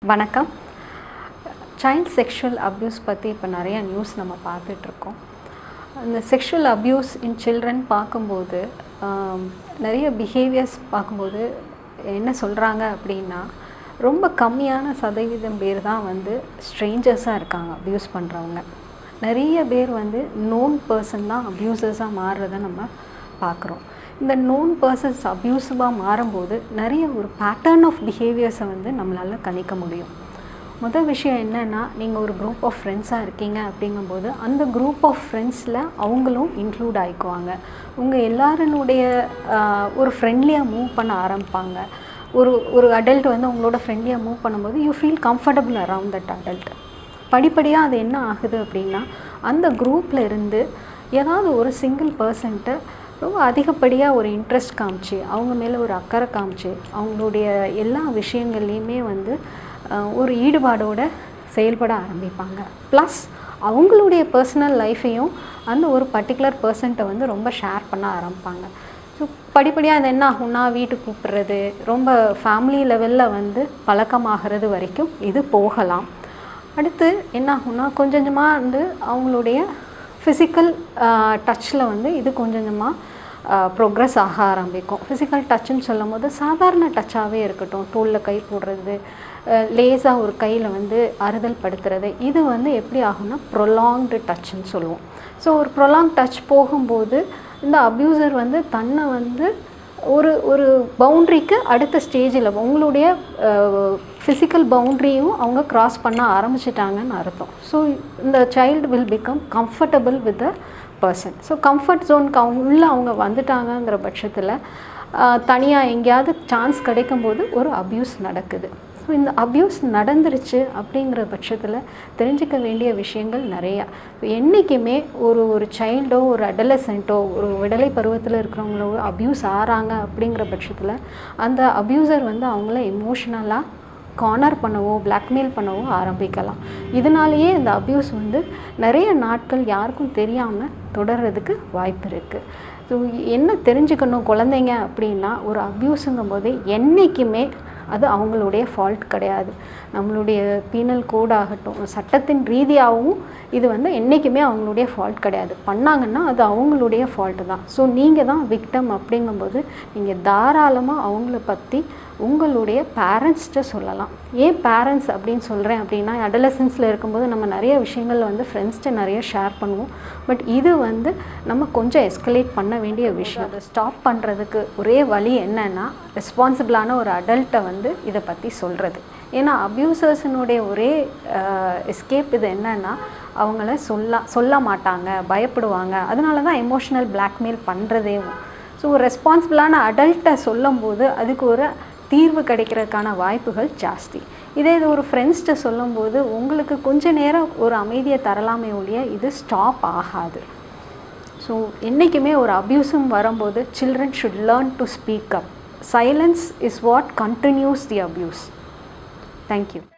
வணக்கம் child sexual abuse பற்றி இப்போ நிறைய நியூஸ் நம்ம பார்த்துட்ருக்கோம் அந்த செக்ஷுவல் அப்யூஸ் இன் சில்ட்ரன் பார்க்கும்போது ஆம், நிறைய பிஹேவியர்ஸ் பார்க்கும்போது என்ன சொல்கிறாங்க அப்படின்னா ரொம்ப கம்மியான சதவீதம் பேர் தான் வந்து ஸ்ட்ரேஞ்சர்ஸாக இருக்காங்க அப்யூஸ் பண்ணுறவங்க நிறைய பேர் வந்து நோன் பர்சன் தான் அப்யூசர்ஸாக மாறுறதை நம்ம பார்க்குறோம் இந்த நோன் பர்சன்ஸ் அப்யூசிவாக மாறும்போது நிறைய ஒரு பேட்டர்ன் ஆஃப் பிஹேவியர்ஸை வந்து நம்மளால் கணிக்க முடியும் முதல் விஷயம் என்னென்னா நீங்கள் ஒரு குரூப் ஆஃப் ஃப்ரெண்ட்ஸாக இருக்கீங்க அப்படிங்கும்போது அந்த குரூப் ஆஃப் ஃப்ரெண்ட்ஸில் அவங்களும் இன்க்ளூட் ஆகிக்குவாங்க உங்கள் எல்லாருனுடைய ஆஹ், ஒரு ஃப்ரெண்ட்லியாக மூவ் பண்ண ஆரம்பிப்பாங்க ஒரு ஒரு அடல்ட் வந்து உங்களோட ஃப்ரெண்ட்லியாக மூவ் பண்ணும்போது you feel comfortable around that adult படிப்படியாக அது என்ன ஆகுது அப்படின்னா அந்த குரூப்பில் இருந்து ஏதாவது ஒரு சிங்கிள் பர்சன்ட்டு ரொம்ப அதிகப்படியாக ஒரு இன்ட்ரெஸ்ட் காமிச்சு அவங்க மேலே ஒரு அக்கறை காமிச்சு அவங்களுடைய எல்லா விஷயங்கள்லையுமே வந்து அஹ், ஒரு ஈடுபாடோட செயல்பட ஆரம்பிப்பாங்க ப்ளஸ் அவங்களுடைய பர்சனல் லைஃப்பையும் அந்த ஒரு பர்டிகுலர் பர்சன்ட்டை வந்து ரொம்ப ஷேர் பண்ண ஆரம்பிப்பாங்க ஸோ படிப்படியாக அது என்ன ஆகும்னா வீட்டுக்கு கூப்பிட்றது ரொம்ப ஃபேமிலி லெவலில் வந்து பழக்கமாகிறது வரைக்கும் இது போகலாம் அடுத்து என்ன ஆகும்னா கொஞ்சம் கொஞ்சமாக வந்து அவங்களுடைய ஃபிசிக்கல் டச்சில் வந்து இது கொஞ்சம் கொஞ்சமாக ப்ரோக்ரஸ் ஆக ஆரம்பிக்கும் ஃபிசிக்கல் டச்சுன்னு சொல்லும் போது சாதாரண டச்சாகவே இருக்கட்டும் தோளில் கை போடுறது லேசாக ஒரு கையில் வந்து அறுதல் படுத்துறது இது வந்து எப்படி ஆகும்னா ப்ரொலாங்டு டச்சுன்னு சொல்லுவோம் ஸோ ஒரு ப்ரொலாங் டச் போகும்போது இந்த அப்யூசர் வந்து தன்னை வந்து ஒரு ஒரு பவுண்ட்ரிக்கு அடுத்த ஸ்டேஜில் உங்களுடைய ஃபிசிக்கல் பவுண்ட்ரியும் அவங்க கிராஸ் பண்ண ஆரம்பிச்சிட்டாங்கன்னு அர்த்தம் ஸோ இந்த child will become comfortable with the person so comfort ஜோனுக்கு அவங்க உள்ளே அவங்க வந்துட்டாங்கங்கிற பட்சத்தில் தனியாக எங்கேயாவது சான்ஸ் கிடைக்கும்போது ஒரு அப்யூஸ் நடக்குது ஸோ இந்த அப்யூஸ் நடந்துருச்சு அப்படிங்கிற பட்சத்தில் தெரிஞ்சுக்க வேண்டிய விஷயங்கள் நிறையா என்றைக்குமே ஒரு ஒரு சைல்டோ ஒரு அடலசென்ட்டோ ஒரு விடலை பருவத்தில் இருக்கிறவங்களோ அப்யூஸ் ஆறாங்க அப்படிங்கிற பட்சத்தில் அந்த அப்யூசர் வந்து அவங்கள எமோஷ்னலாக கார்னர் பண்ணவோ blackmail பண்ணவோ ஆரம்பிக்கலாம் இதனாலேயே இந்த அப்யூஸ் வந்து நிறைய நாட்கள் யாருக்கும் தெரியாமல் தொடர்றதுக்கு வாய்ப்பு இருக்குது ஸோ என்ன தெரிஞ்சுக்கணும் குழந்தைங்க அப்படின்னா ஒரு அப்யூஸுங்கும் போது என்றைக்குமே அது அவங்களுடைய ஃபால்ட் கிடையாது நம்மளுடைய பீனல் கோட் ஆகட்டும் சட்டத்தின் ரீதியாகவும் இது வந்து என்றைக்குமே அவங்களுடைய ஃபால்ட் கிடையாது பண்ணாங்கன்னா அது அவங்களுடைய ஃபால்ட்டு தான் ஸோ நீங்கள் தான் விக்டம் அப்படிங்கும்போது நீங்கள் தாராளமாக அவங்கள பற்றி உங்களுடைய பேரண்ட்ஸ்கிட்ட சொல்லலாம் ஏன் பேரண்ட்ஸ் அப்படின்னு சொல்கிறேன் அப்படின்னா அடலசன்ஸில் இருக்கும்போது நம்ம நிறைய விஷயங்கள் வந்து ஃப்ரெண்ட்ஸ்கிட்ட நிறைய ஷேர் பண்ணுவோம் பட் இது வந்து நம்ம கொஞ்சம் எஸ்கலேட் பண்ண வேண்டிய விஷயம் அதை ஸ்டாப் பண்ணுறதுக்கு ஒரே வழி என்னன்னா ரெஸ்பான்சிபிளான ஒரு அடல்ட்டை வந்து இதை பற்றி சொல்கிறது ஏன்னா அப்யூசர்ஸினுடைய ஒரே எஸ்கேப் இது என்னன்னா அவங்கள சொல்ல சொல்ல மாட்டாங்க பயப்படுவாங்க அதனால தான் எமோஷனல் blackmail பண்ணுறதேவும் ஸோ ஒரு ரெஸ்பான்சிபிளான அடல்ட்டை சொல்லும்போது அதுக்கு ஒரு தீர்வு கிடைக்கிறதுக்கான வாய்ப்புகள் ஜாஸ்தி இதே இது ஒரு ஃப்ரெண்ட்ஸ்கிட்ட சொல்லும்போது உங்களுக்கு கொஞ்ச நேரம் ஒரு அமைதியை தரலாமே ஒழிய இது ஸ்டாப் ஆகாது ஸோ என்றைக்குமே ஒரு அப்யூஸும் வரும்போது children should learn to speak up silence is what continues the abuse thank you